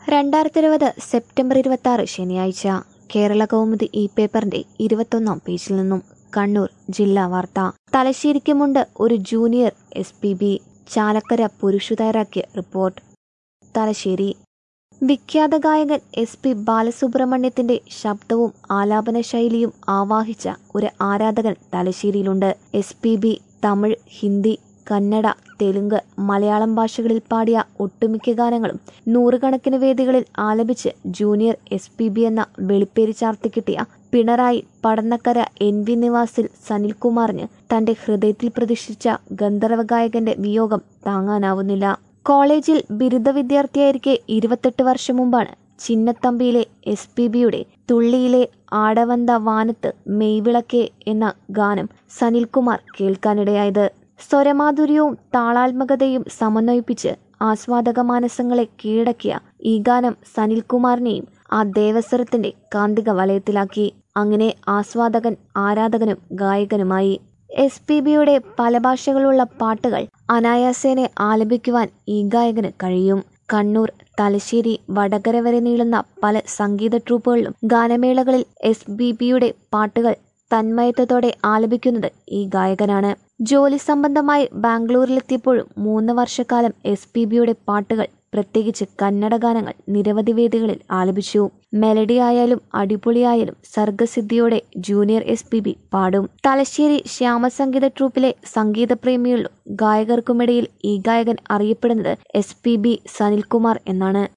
രണ്ടായിരത്തി ഇരുപത് സെപ്റ്റംബർ ഇരുപത്തി ആറ് ശനിയാഴ്ച കേരള കൗമുദി ഇ പേപ്പറിന്റെ ഇരുപത്തൊന്നാം പേജിൽ നിന്നും കണ്ണൂർ ജില്ലാ വാർത്ത തലശ്ശേരിക്കുമുണ്ട് ഒരു junior S P B Chalakkara Purushu തയ്യാറാക്കിയ റിപ്പോർട്ട് തലശ്ശേരി വിഖ്യാത ഗായകൻ എസ് പി ബാലസുബ്രഹ്മണ്യത്തിന്റെ ശബ്ദവും ആലാപന ശൈലിയും ആവാഹിച്ച ഒരു ആരാധകൻ തലശ്ശേരിയിലുണ്ട് S P B Tamil Hindi Kannada Telugu Malayalam ഭാഷകളിൽ പാടിയ ഒട്ടുമിക്ക ഗാനങ്ങളും നൂറുകണക്കിന് വേദികളിൽ ആലപിച്ച് ജൂനിയർ എസ് പി ബി എന്ന വെളിപ്പേര് ചാർത്തിക്കിട്ടിയ പിണറായി പടന്നക്കര എൻ വി നിവാസിൽ സനിൽകുമാറിന് തന്റെ ഹൃദയത്തിൽ പ്രതിഷ്ഠിച്ച ഗന്ധർവ ഗായകന്റെ വിയോഗം താങ്ങാനാവുന്നില്ല കോളേജിൽ ബിരുദ വിദ്യാർത്ഥിയായിരിക്കെ ഇരുപത്തെട്ട് വർഷം മുമ്പാണ് ചിന്നത്തമ്പിയിലെ എസ് പി ബിയുടെ തുള്ളിയിലെ ആടവന്ത വാനത്ത് മെയ്വിളക്കെ എന്ന ഗാനം സനിൽകുമാർ കേൾക്കാനിടയായത് സ്വരമാധുര്യവും താളാത്മകതയും സമന്വയിപ്പിച്ച് ആസ്വാദക മാനസങ്ങളെ കീഴടക്കിയ ഈ ഗാനം സനിൽകുമാറിനെയും ആ ദേവസ്വരത്തിന്റെ കാന്തിക വലയത്തിലാക്കി അങ്ങനെ ആസ്വാദകൻ ആരാധകനും ഗായകനുമായി എസ് പി ബിയുടെ പല ഭാഷകളുള്ള പാട്ടുകൾ അനായാസേനെ ആലപിക്കുവാൻ ഈ ഗായകന് കഴിയും കണ്ണൂർ തലശ്ശേരി വടകര വരെ നീളുന്ന പല സംഗീത ട്രൂപ്പുകളിലും ഗാനമേളകളിൽ എസ് ബി ബിയുടെ പാട്ടുകൾ തന്മയത്വത്തോടെ ആലപിക്കുന്നത് ഈ ഗായകനാണ് ജോലി സംബന്ധമായി ബാംഗ്ലൂരിലെത്തിയപ്പോഴും മൂന്ന് വർഷക്കാലം എസ് പി ബിയുടെ പാട്ടുകൾ പ്രത്യേകിച്ച് കന്നഡ ഗാനങ്ങൾ നിരവധി വേദികളിൽ ആലപിച്ചു മെലഡി ആയാലും അടിപൊളിയായാലും സർഗസിദ്ധിയോടെ ജൂനിയർ എസ് പി ബി പാടും തലശ്ശേരി ശ്യാമസംഗീത ട്രൂപ്പിലെ സംഗീതപ്രേമികളിലും ഗായകർക്കുമിടയിൽ ഈ ഗായകൻ അറിയപ്പെടുന്നത് എസ് പി ബി സനിൽകുമാർ എന്നാണ്